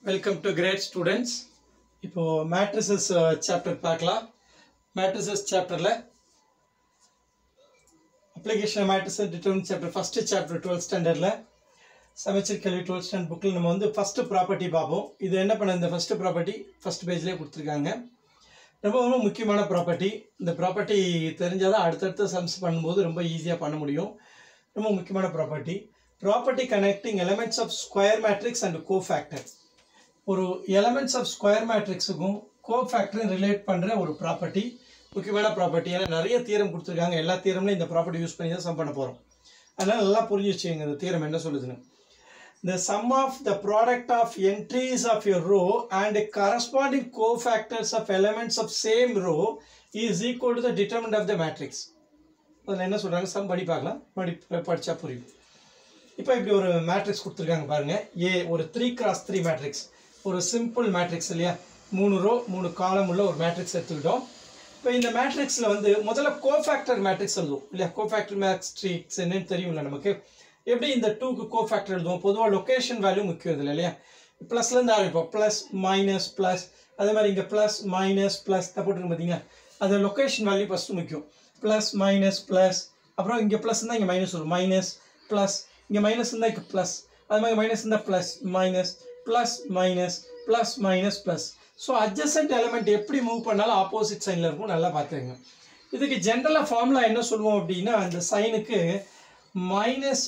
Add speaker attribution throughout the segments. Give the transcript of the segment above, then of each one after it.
Speaker 1: welcome to great students இப்போ matrices chapter பார்க்கலாம் matrices சாப்டரில் application matrices determinant chapter first chapter twelfth ஸ்டாண்டர்டில் சமைச்சர் கல்வி டுவெல்த் ஸ்டாண்டர்ட் புக்கில் நம்ம வந்து ஃபஸ்ட்டு ப்ராப்பர்ட்டி பார்ப்போம் இது என்ன பண்ண இந்த ஃபஸ்ட்டு ப்ராப்பர்ட்டி ஃபஸ்ட் பேஜ்லேயே கொடுத்துருக்காங்க ரொம்ப ரொம்ப முக்கியமான ப்ராப்பர்ட்டி இந்த ப்ராப்பர்ட்டி தெரிஞ்சால் தான் அடுத்தடுத்த சம்ஸ் பண்ணும்போது ரொம்ப ஈஸியாக பண்ண முடியும் ரொம்ப முக்கியமான property property connecting elements of square matrix and cofactor ஒரு எலமெண்ட்ஸ் ஆஃப் ஸ்கொயர் மேட்ரிக்ஸுக்கும் கோஃபேக்டரும் ரிலேட் பண்ணுற ஒரு ப்ராப்பர்ட்டி முக்கியமான ப்ராப்பர்ட்டி ஏன்னா நிறைய தீரம் கொடுத்துருக்காங்க எல்லா தீரம்லையும் இந்த ப்ராப்பர்ட்டி யூஸ் பண்ணி தான் சம் பண்ண போகிறோம் அதனால் நல்லா புரிஞ்சு வச்சுக்கோங்க இந்த தீரம் என்ன சொல்லுதுன்னு the sum of the product of entries of your row and corresponding cofactors of elements of same row is equal to the determinant of the matrix அதில் என்ன சொல்கிறாங்க சம் படி பார்க்கலாம் படி படித்தா புரியும் இப்போ இப்படி ஒரு மேட்ரிக்ஸ் கொடுத்துருக்காங்க பாருங்க ஏ ஒரு த்ரீ கிராஸ் த்ரீ மேட்ரிக்ஸ் ஒரு சிம்பிள் மேட்ரிக்ஸ் இல்லையா மூணு ரோ மூணு காலம் உள்ள ஒரு மேட்ரிக்ஸ் எடுத்துக்கிட்டோம் இப்போ இந்த மேட்ரிக்ஸில் வந்து முதல்ல கோஃபேக்டர் மேட்ரிக்ஸ் எழுதுவோம் இல்லையா கோஃபேக்டர் மேட்ரிக்ஸ் என்னன்னு தெரியும்ல நமக்கு எப்படி இந்த டூக்கு கோஃபேக்டர் எழுதுவோம் பொதுவாக லொக்கேஷன் வேல்யூ முக்கியம் இதில் இல்லையா ப்ளஸ்லேருந்து ஆரம்பிப்போம் ப்ளஸ் மைனஸ் ப்ளஸ் அதே மாதிரி இங்கே ப்ளஸ் மைனஸ் ப்ளஸ் தான் போட்டுருக்கு பார்த்தீங்களா அது லொக்கேஷன் வேல்யூ ஃபஸ்ட்டு முக்கியம் ப்ளஸ் மைனஸ் ப்ளஸ் அப்புறம் இங்கே ப்ளஸ் இருந்தால் இங்கே மைனஸ் வரும் மைனஸ் ப்ளஸ் இங்கே மைனஸ் இருந்தால் இங்கே ப்ளஸ் அது மாதிரி மைனஸ் இருந்தால் plus minus plus minus plus minus plus so adjacent element எப்படி மூவ் பண்ணாலும் ஆப்போசிட் சைனில் இருக்கும் நல்லா பார்த்துக்கங்க இதுக்கு ஜென்ரலாக ஃபார்முலா என்ன சொல்லுவோம் அப்படின்னா அந்த சைனுக்கு minus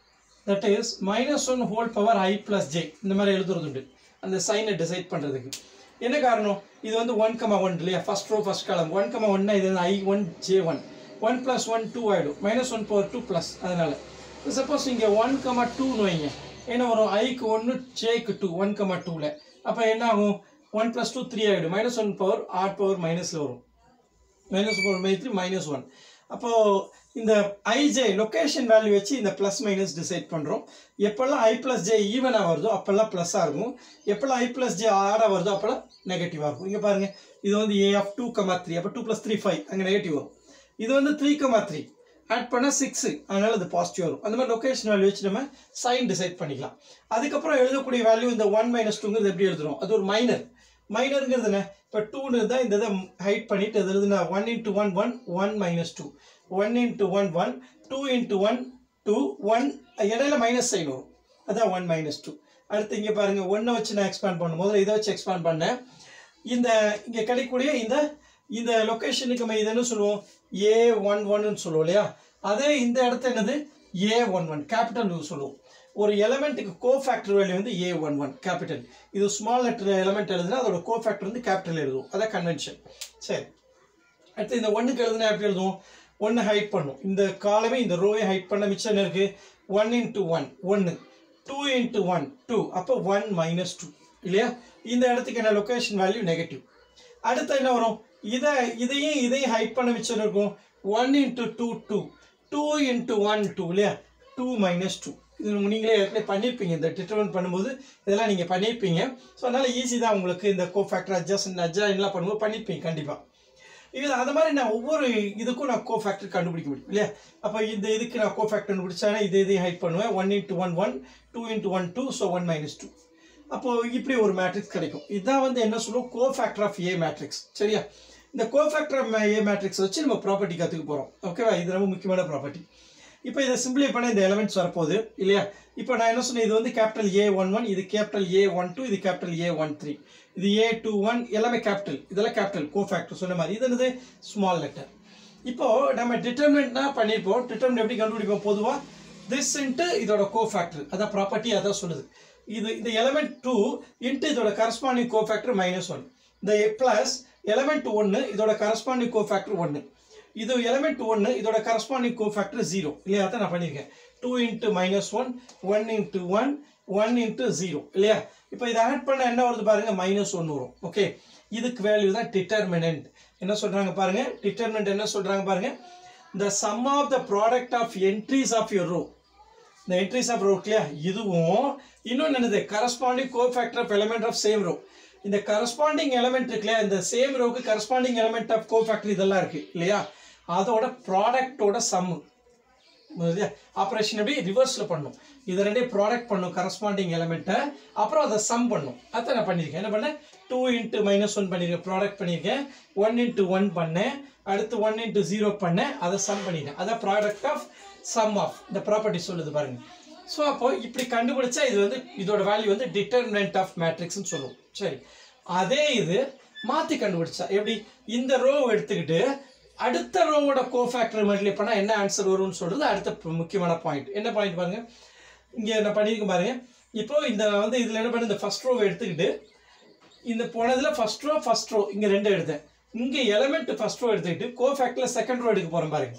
Speaker 1: that is minus one whole power i plus j இந்த மாதிரி எழுதுறது உண்டு அந்த சைனை டிசைட் பண்ணுறதுக்கு என்ன காரணம் இது வந்து ஒன் கமா ஒன் இல்லையா first row first column one comma ஒன்னா இது i one j one one plus one two ஆகிடும் minus one power two plus அதனால் சப்போஸ் இங்கே ஒன் கமா டூன்னு வைங்க என்ன வரும் ஐக்கு ஒன்று ஜேக்கு டூ ஒன் கமா டூவில் அப்போ என்ன ஆகும் ஒன் ப்ளஸ் டூ த்ரீ ஆகிடும் minus one power add power மைனஸில் வரும் மைனஸ் பவர் மை த்ரீ மைனஸ் ஒன் அப்போது இந்த ஐஜே லொக்கேஷன் வேல்யூ வச்சு இந்த ப்ளஸ் மைனஸ் டிசைட் பண்ணுறோம் எப்போல்லாம் ஐ ப்ளஸ் ஜே ஈவனாக வருதோ அப்போல்லாம் ப்ளஸ்ஸாக இருக்கும் எப்போல்லாம் ஐ ப்ளஸ் ஜே ஆடாக வருதோ அப்போல்லாம் நெகட்டிவாக இருக்கும் இங்கே பாருங்கள் இது வந்து A of two comma three அப்போ டூ ப்ளஸ் த்ரீ ஃபைவ் அங்கே நெகட்டிவ் வரும் இது வந்து த்ரீ கமா த்ரீ ஆட் பண்ணால் சிக்ஸு அதனால் அது பாசிட்டிவ் வரும் அந்த மாதிரி லொக்கேஷன் வேல்யூ வச்சு நம்ம சைன் டிசைட் பண்ணிக்கலாம் அதுக்கப்புறம் எழுதக்கூடிய வேல்யூ இந்த ஒன் மைனஸ் டூங்கிறது எப்படி எழுதுறோம் அது ஒரு மைனர் மைனருங்கிறது என்ன இப்போ டூன்னு இருந்தால் இந்த இதை ஹைட் பண்ணிட்டு அது எழுதுனா one into one one one minus two one into one one two into one two one இடையில மைனஸ் சைன் வரும் அதான் ஒன் மைனஸ் டூ அடுத்து இங்கே பாருங்கள் ஒன்றை வச்சு நான் எக்ஸ்பேண்ட் பண்ணும் முதல்ல இதை வச்சு எக்ஸ்பேண்ட் பண்ணேன் இந்த இங்கே கிடைக்கக்கூடிய இந்த இந்த லொக்கேஷனுக்கு நம்ம இது என்ன சொல்லுவோம் ஏ ஒன் ஒன்னு சொல்லுவோம் இல்லையா அதே இந்த இடத்த என்னது ஏ ஒன் ஒன் கேபிட்டல் சொல்லுவோம் ஒரு எலமெண்ட்டுக்கு கோ ஃபேக்டர் வேல்யூ வந்து ஏ ஒன் ஒன் கேபிட்டல் இது ஸ்மால் லெட்டர் எலமெண்ட் எழுதுனா அதோட கோ ஃபேக்டர் வந்து கேபிட்டல் எழுதுவோம் அதான் கன்வென்ஷன் சரி அடுத்து இந்த ஒன்றுக்கு எழுதுனா எப்படி எழுதுவோம் ஒன்று ஹைட் பண்ணும் இந்த காலமே இந்த ரோவை ஹைட் பண்ண மிச்சம் என்ன இருக்குது ஒன் இன்ட்டு ஒன் ஒன்று டூ இன்ட்டு ஒன் டூ அப்போ ஒன் மைனஸ் டூ இல்லையா இந்த இடத்துக்கு என்ன லொக்கேஷன் வேல்யூ நெகட்டிவ் அடுத்து என்ன வரும் இதை இதையும் இதையும் ஹைட் பண்ண மிச்சம் இருக்கும் one into two two two into one two இல்லையா டூ மைனஸ் டூ இது நீங்களே ஏற்கனவே பண்ணியிருப்பீங்க இந்த டிட்டர்மெண்ட் பண்ணும்போது இதெல்லாம் நீங்கள் பண்ணியிருப்பீங்க ஸோ அதனால் ஈஸி தான் உங்களுக்கு இந்த கோ ஃபேக்டர் அட்ஜஸ்ட் அட்ஜாயின்லாம் பண்ணும்போது பண்ணியிருப்பீங்க கண்டிப்பாக இது அது மாதிரி நான் ஒவ்வொரு இதுக்கும் நான் கோ ஃபேக்டர் கண்டுபிடிக்க முடியும் இல்லையா அப்போ இந்த இதுக்கு நான் கோ ஃபேக்டர் கண்டுபிடிச்சானா இது இதையும் ஹைட் பண்ணுவேன் one into one one two into one two so one minus two அப்போது இப்படி ஒரு மேட்ரிக்ஸ் கிடைக்கும் இதுதான் வந்து என்ன சொல்லுவோம் cofactor of A matrix சரியா இந்த cofactor of A matrix வச்சு நம்ம ப்ராப்பர்ட்டி கற்றுக்க போகிறோம் ஓகேவா இது ரொம்ப முக்கியமான ப்ராப்பர்ட்டி இப்போ இதை சிம்பிளை பண்ண இந்த எலமெண்ட்ஸ் வரப்போகுது இல்லையா இப்போ நான் என்ன சொன்னேன் இது வந்து கேபிட்டல் ஏ ஒன் ஒன் இது கேபிட்டல் ஏ ஒன் டூ இது கேபிட்டல் ஏ ஒன் த்ரீ இது ஏ டூ ஒன் எல்லாமே கேபிட்டல் இதெல்லாம் கேபிட்டல் கோ ஃபேக்டர் சொன்ன மாதிரி இது என்னது ஸ்மால் லெட்டர் இப்போ நம்ம டிட்டர்மெண்ட்னா பண்ணியிருப்போம் டிட்டர்மெண்ட் எப்படி கண்டுபிடிப்போம் பொதுவாக திஸ் இன்ட்டு இதோட கோ ஃபேக்டர் அதான் ப்ராப்பர்ட்டி அதான் சொல்லுது இது இந்த எலமெண்ட் டூ இன்ட்டு இதோட corresponding cofactor minus one இந்த ப்ளஸ் எலமெண்ட் ஒன்று இதோட கரஸ்பாண்டிங் கோ ஃபேக்டர் ஒன்று இது எலமெண்ட் ஒன்று இதோட கரஸ்பாண்டிங் கோ ஃபேக்டர் ஜீரோ இல்லையா தான் நான் பண்ணியிருக்கேன் two into minus one one into one one into zero இல்லையா இப்போ இதை ஆட் பண்ண என்ன வருது பாருங்கள் மைனஸ் ஒன் வரும் ஓகே இதுக்கு வேல்யூ தான் டிட்டர்மினன்ட் என்ன சொல்கிறாங்க பாருங்கள் டிட்டர்மினன்ட் என்ன சொல்கிறாங்க பாருங்கள் the sum of the product of entries of your row இந்த என்ட்ரிஸ் ஆஃப் ரோ இல்லையா இதுவும் இன்னொன்று என்னது corresponding cofactor of element of same row இந்த கரஸ்பாண்டிங் எலமெண்ட் இருக்கு இல்லையா இந்த same rohu corresponding element of cofactor இதெல்லாம் இருக்குது இல்லையா அதோட ப்ராடக்டோட சம்மு ஆப்ரேஷன் எப்படி ரிவர்ஸில் பண்ணும் இதை ரெண்டே ப்ராடக்ட் பண்ணும் கரஸ்பாண்டிங் எலமெண்ட்டை அப்புறம் அதை சம் பண்ணும் அதை நான் பண்ணியிருக்கேன் என்ன பண்ணேன் டூ இன்ட்டு மைனஸ் ஒன் பண்ணியிருக்கேன் ப்ராடக்ட் பண்ணியிருக்கேன் ஒன் இன்ட்டு ஒன் பண்ணேன் அடுத்து ஒன் இன்ட்டு ஜீரோ பண்ணேன் அதை சம் பண்ணிட்டேன் அதான் ப்ராடக்ட் ஆஃப் சம் ஆஃப் இந்த ப்ராப்பர்ட்டி சொல்லுது பாருங்க ஸோ அப்போ இப்படி கண்டுபிடிச்சா இது வந்து இதோட வேல்யூ வந்து டிட்டர்மினன்ட் ஆஃப் மேட்ரிக்ஸ்னு சொல்லுவோம் சரி அதே இது மாற்றி கண்டுபிடிச்சா எப்படி இந்த ரோ எடுத்துக்கிட்டு அடுத்த ரோவோட கோஃபேக்டர் மல்டிப்ளை பண்ணால் என்ன ஆன்சர் வரும்னு சொல்கிறது அடுத்த முக்கியமான பாயிண்ட் என்ன பாயிண்ட் பாருங்க இங்கே நான் பண்ணியிருக்கேன் பாருங்க இப்போ இந்த வந்து இதில் என்ன பண்ண இந்த ஃபர்ஸ்ட் ரோவை எடுத்துக்கிட்டு இந்த போனதில் ஃபர்ஸ்ட் ரோ ஃபர்ஸ்ட் ரோ இங்கே ரெண்டு எடுத்தேன் இங்கே எலமெண்ட் ஃபர்ஸ்ட் ரோ எடுத்துக்கிட்டு கோஃபேக்டில் செகண்ட் ரோ எடுக்க போகிறேன் பாருங்க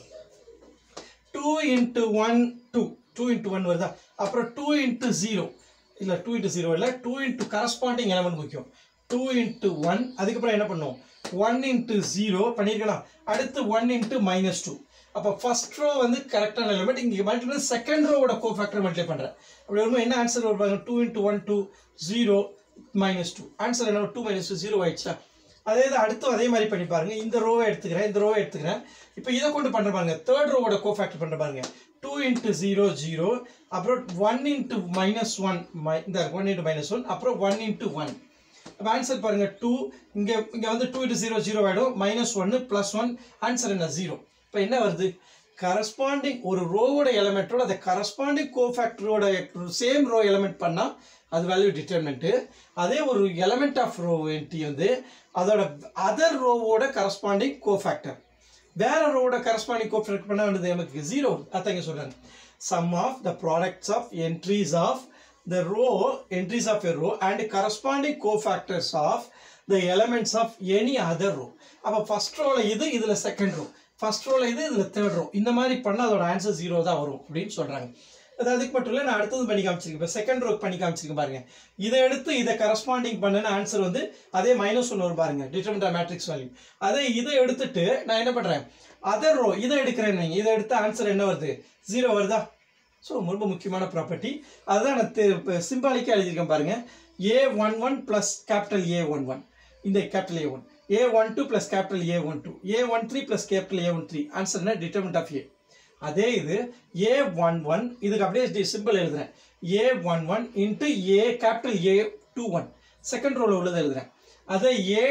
Speaker 1: two into one two two into one வருதா அப்புறம் டூ இன்ட்டு ஜீரோ இல்லை டூ இன்ட்டு ஜீரோ இல்லை டூ இன்ட்டு கரஸ்பாண்டிங் எலமெண்ட் முக்கியம் டூ இன்ட்டு ஒன் அதுக்கப்புறம் என்ன பண்ணுவோம் ஒன் இன்ட்டு ஜீரோ பண்ணியிருக்கலாம் அடுத்து ஒன் இன்ட்டு மைனஸ் டூ அப்போ ஃபர்ஸ்ட் ரோ வந்து கரெக்டான எலிமெண்ட் இங்கே மல்டிபிள் செகண்ட் ரோவோட கோ ஃபேக்டர் மல்டிப்ளை பண்ணுறேன் அப்படி வரும்போது என்ன ஆன்சர் வருவாங்க two into one two zero minus two answer என்ன டூ மைனஸ் டூ ஜீரோ ஆயிடுச்சா அதே இது அடுத்து அதே மாதிரி பண்ணி பாருங்க இந்த ரோவை எடுத்துக்கிறேன் இந்த ரோவை எடுத்துக்கிறேன் இப்போ இதை கொண்டு பண்ணுற பாருங்க தேர்ட் ரோவோட கோ ஃபேக்டர் பண்ணுற பாருங்க டூ இன்ட்டு ஜீரோ ஜீரோ அப்புறம் ஒன் இன்ட்டு மைனஸ் ஒன் மை இந்த ஒன் இன்ட்டு மைனஸ் ஒன் அப்புறம் ஒன் இன்ட்டு ஒன் அப்போ ஆன்சர் பாருங்க டூ இங்கே இங்கே வந்து டூ இன்ட்டு ஜீரோ ஜீரோ ஆகிடும் மைனஸ் ஒன்று ப்ளஸ் ஒன் ஆன்சர் என்ன ஜீரோ இப்போ என்ன வருது கரஸ்பாண்டிங் ஒரு ரோவோட எலமெண்ட்டோட அந்த கரஸ்பாண்டிங் கோஃபேக்டரோட சேம் ரோ எலமெண்ட் பண்ணால் அது வேல்யூ டிட்டர்மெண்ட்டு அதே ஒரு எலமெண்ட் ஆஃப் ரோ என்டி வந்து அதோட அதர் ரோவோட கரஸ்பாண்டிங் கோஃபேக்டர் வேற ரோவோட கரஸ்பாண்டிங் கோஃபேக்டர் பண்ணால் வந்து நமக்கு ஜீரோ அதான் இங்கே சொல்கிறாங்க sum of the products of entries of the row entries of a row and corresponding cofactors of the elements of any other row அப்போ ஃபர்ஸ்ட் ரோல இது இதில் செகண்ட் ரோ ஃபர்ஸ்ட் ரோல இது இதில் தேர்ட் ரோ இந்த மாதிரி பண்ணால் அதோட ஆன்சர் ஜீரோ தான் வரும் அப்படின்னு சொல்கிறாங்க அது அதுக்கு மட்டும் இல்லை நான் அடுத்தது பண்ணி காமிச்சிருக்கேன் இப்போ செகண்ட் ரோ பண்ணி காமிச்சிருக்கேன் பாருங்க இதை எடுத்து இதை கரஸ்பாண்டிங் பண்ணன ஆன்சர் வந்து அதே மைனஸ் ஒன்று வரும் பாருங்க டிட்டர்மிட்டா மேட்ரிக்ஸ் வேல்யூ அதே இதை எடுத்துட்டு நான் என்ன பண்ணுறேன் அதர் ரோ இதை எடுக்கிறேன் நீங்கள் இதை எடுத்த ஆன்சர் என்ன வருது ஜீரோ வருதா ஸோ ரொம்ப முக்கியமான ப்ராப்பர்ட்டி அதுதான் நான் சிம்பாலிக்காக எழுதியிருக்கேன் பாருங்க A one one plus capital A one one இந்த capital A one A one two plus capital A one two A one three plus capital A one three answer என்ன டிட்டர்மெண்ட் ஆஃப் ஏ அதே இது A one one இதுக்கு அப்படியே simple எழுதுறேன் A one one into A capital A two one second ரோவில் உள்ளது எழுதுறேன் அதே ஏ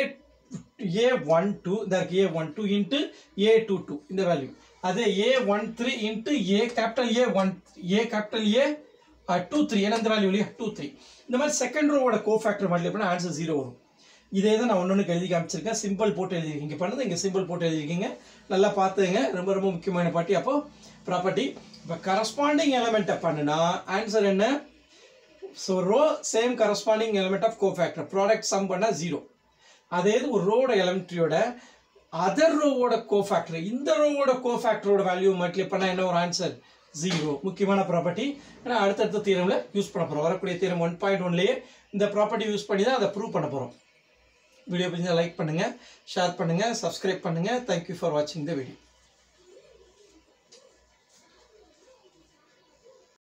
Speaker 1: ஏ ஒன் டூ இந்த A one two into A two two இந்த வேல்யூ அதே A one three into A capital A one A capital A two three ஏன்னா இந்த value இல்லையா டூ த்ரீ இந்த மாதிரி செகண்ட் ரோவோட கோ ஃபேக்டர் மல்டிப்ளை பண்ணால் ஆன்சர் ஜீரோ வரும் இதே தான் நான் ஒன்று எழுதி காமிச்சிருக்கேன் சிம்பிள் போட்டு எழுதிருக்கீங்க இங்கே பண்ணது இங்கே சிம்பிள் போட்டு எழுதிருக்கீங்க நல்லா பார்த்துங்க ரொம்ப ரொம்ப முக்கியமான பாட்டி அப்போ ப்ராப்பர்ட்டி இப்போ கரஸ்பாண்டிங் எலமெண்ட்டை பண்ணுனா ஆன்சர் என்ன so row same corresponding element of cofactor product sum பண்ணால் ஜீரோ அதே இது ஒரு ரோவோட எலமெண்ட்ரியோட அதர் ரோவோட கோஃபேக்டர் இந்த ரோவோட கோஃபேக்டரோட வேல்யூ மல்டிப்ளை பண்ணால் என்ன ஒரு ஆன்சர் ஜீரோ முக்கியமான ப்ராப்பர்ட்டி ஏன்னா அடுத்தடுத்த தீரமில் யூஸ் பண்ண போகிறோம் வரக்கூடிய தீரம் ஒன் பாயிண்ட் ஒன்லேயே இந்த ப்ராப்பர்ட்டி யூஸ் பண்ணி தான் அதை ப்ரூவ் பண்ண போகிறோம் வீடியோ பிடிச்சா லைக் பண்ணுங்கள் ஷேர் பண்ணுங்கள் சப்ஸ்கிரைப் பண்ணுங்கள் தேங்க்யூ ஃபார் வாட்சிங் த வீடியோ